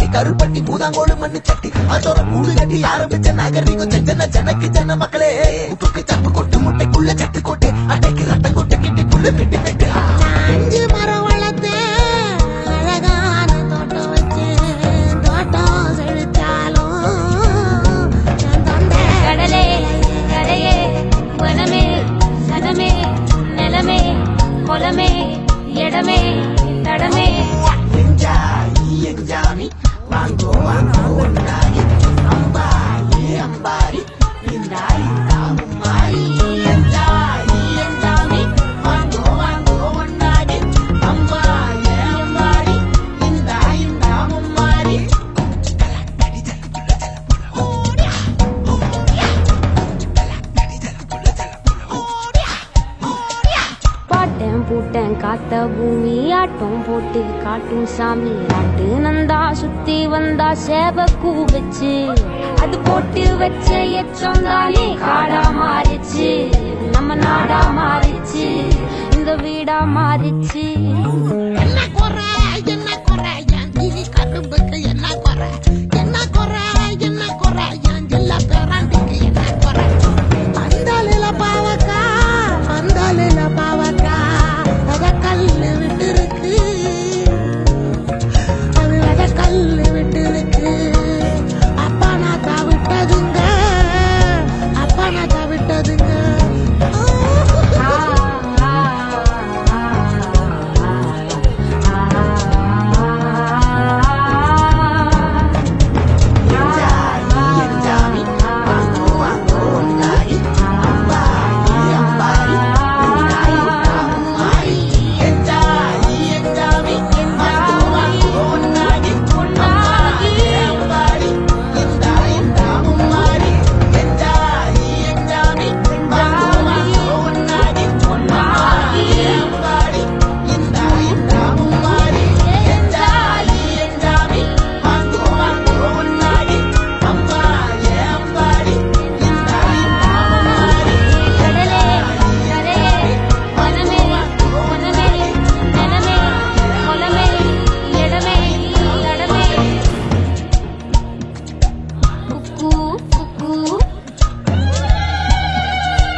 கருப்பட்டி பூதாங்கோடு மண்ணு சட்டி அதோட கூடு கட்டி ஆரம்பிச்ச நாகரிகம் செஞ்சன ஜனக்கு ஜன மக்களே உப்புக்கு சப்பு கொட்டு முட்டைக்குள்ள சத்து கொட்டு அட்டைக்கு ரத்தம் கொட்டு கிட்டி புல்லு பெட்டு பெட்டு அஞ்சு மரம் வளர்த்தேன் அழகான தோட்டம் வச்சேன் தோட்டம் செழிச்சாலும் என் தொண்டை கடலே கரையே வனமே சனமே நிலமே குலமே இடமே தடமே என்ஜாய் என்ஜாமி வாங்கோ வாங்கோ ஒன்னாரி அம்பாரி அம்பாரி இந்தாரி தாமுமாரி என்ஜாய் என்ஜாமி வாங்கோ வாங்கோ ஒன்னாரி அம்பாரி அம்பாரி இந்தாரி தாமுமாரி பாட்டேன் பூட்டேன் காத்த பூமி ஆட்டம் போட்டு காட்டும் சாமி நாட்டு நந்தா சுத்தி வந்தா சேவ கூவச்சு அது போட்டு வச்ச எச்சம் தானே காடா மாறிச்சு நம்ம நாடா மாறிச்சு இந்த வீடா மாறிச்சு